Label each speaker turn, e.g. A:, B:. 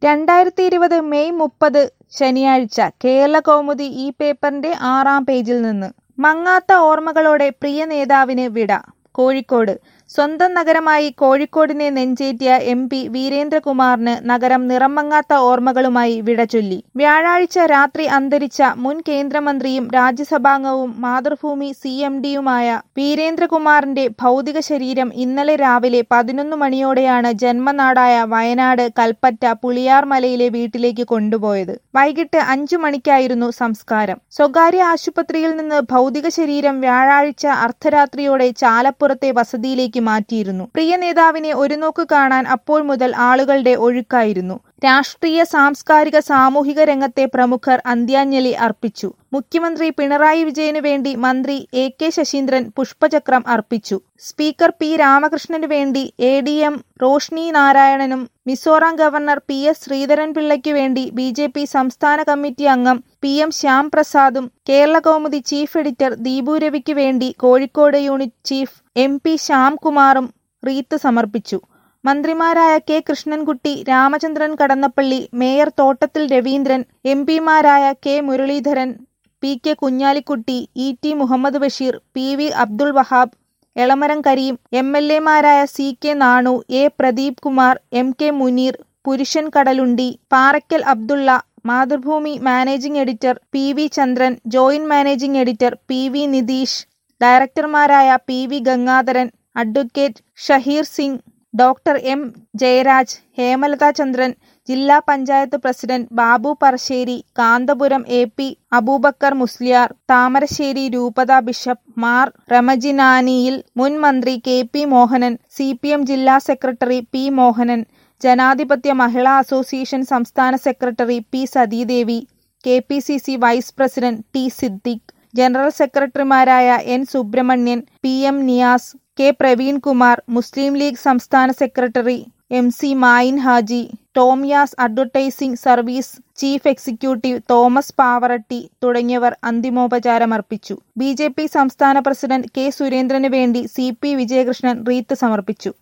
A: രണ്ടായിരത്തി ഇരുപത് മെയ് മുപ്പത് ശനിയാഴ്ച കേരള കൗമുദി ഈ പേപ്പറിന്റെ ആറാം പേജിൽ നിന്ന് മങ്ങാത്ത ഓർമ്മകളോടെ പ്രിയ നേതാവിന് വിട കോഴിക്കോട് സ്വന്തം നഗരമായി കോഴിക്കോടിനെ നെഞ്ചേറ്റിയ എം പി വീരേന്ദ്രകുമാറിന് നഗരം നിറം മങ്ങാത്ത ഓർമ്മകളുമായി വിട ചൊല്ലി വ്യാഴാഴ്ച രാത്രി അന്തരിച്ച മുൻ കേന്ദ്രമന്ത്രിയും രാജ്യസഭാംഗവും മാതൃഭൂമി സി എം ഡിയുമായ വീരേന്ദ്രകുമാറിന്റെ ഭൗതിക ശരീരം ഇന്നലെ രാവിലെ പതിനൊന്ന് മണിയോടെയാണ് ജന്മനാടായ വയനാട് കൽപ്പറ്റ പുളിയാർമലയിലെ വീട്ടിലേക്ക് കൊണ്ടുപോയത് വൈകിട്ട് അഞ്ചു മണിക്കായിരുന്നു സംസ്കാരം സ്വകാര്യ ആശുപത്രിയിൽ നിന്ന് ഭൗതിക ശരീരം വ്യാഴാഴ്ച അർദ്ധരാത്രിയോടെ ചാലപ്പുറത്തെ വസതിയിലേക്ക് മാറ്റിയിരുന്നു പ്രിയ നേതാവിനെ ഒരു നോക്ക് കാണാൻ അപ്പോൾ മുതൽ ആളുകളുടെ ഒഴുക്കായിരുന്നു രാഷ്ട്രീയ സാംസ്കാരിക സാമൂഹിക രംഗത്തെ പ്രമുഖർ അന്ത്യാഞ്ജലി അർപ്പിച്ചു മുഖ്യമന്ത്രി പിണറായി വിജയനു വേണ്ടി മന്ത്രി എ കെ ശശീന്ദ്രൻ പുഷ്പചക്രം അർപ്പിച്ചു സ്പീക്കർ പി രാമകൃഷ്ണനു വേണ്ടി എ ഡി എം റോഷ്നി നാരായണനും മിസോറാം ഗവർണർ പി എസ് ശ്രീധരൻപിള്ളയ്ക്കു വേണ്ടി ബി ജെ പി സംസ്ഥാന കമ്മിറ്റി അംഗം പി എം ശ്യാം പ്രസാദും കേരള കൗമുദി ചീഫ് എഡിറ്റർ ദീപു രവിക്ക് വേണ്ടി Kozhikode unit chief M P ശ്യാംകുമാറും റീത്ത് സമർപ്പിച്ചു മന്ത്രിമാരായ K Krishnankutty Ramachandran Kadannappally mayor Thottathil Raveendran M പിമാരായ K Muraleedharan P K Kunhalikutty E T Muhammad Basheer P V Abdul Wahab Elamaram Kareem M L എമാരായ C K Nanu A Pradeep Kumar M K Muneer Purushan Kadalundi Parakkal Abdulla Mathrubhumi managing editor P V Chandran joint managing editor P V Nitish ഡയറക്ടർമാരായ P V Gangadharan advocate Shaheer Singh doctor M Jayaraj Hemalatha Chandran ജില്ലാ panchayat president Babu Parassery Kanthapuram A P Aboobacker Musliyar Thamarassery രൂപത bishop Mar റമജിനാനിയിൽ മുൻ മന്ത്രി K P Mohanan C P M ജില്ലാ secretary P Mohanan ജനാധിപത്യ മഹിളാ അസോസിയേഷൻ സംസ്ഥാന secretary P Sathidevi K P C C vice president T Siddique general സെക്രട്ടറിമാരായ N Subramanian P M Niyas K Praveen Kumar Muslim League സംസ്ഥാന secretary M C Mayin Haji Tomyas advertising service chief executive Thomas Pavaratty തുടങ്ങിയവർ അന്തിമോപചാരമർപ്പിച്ചു ബി ജെ പി സംസ്ഥാന president K സുരേന്ദ്രന് വേണ്ടി സി പി വിജയകൃഷ്ണൻ റീത്ത് സമർപ്പിച്ചു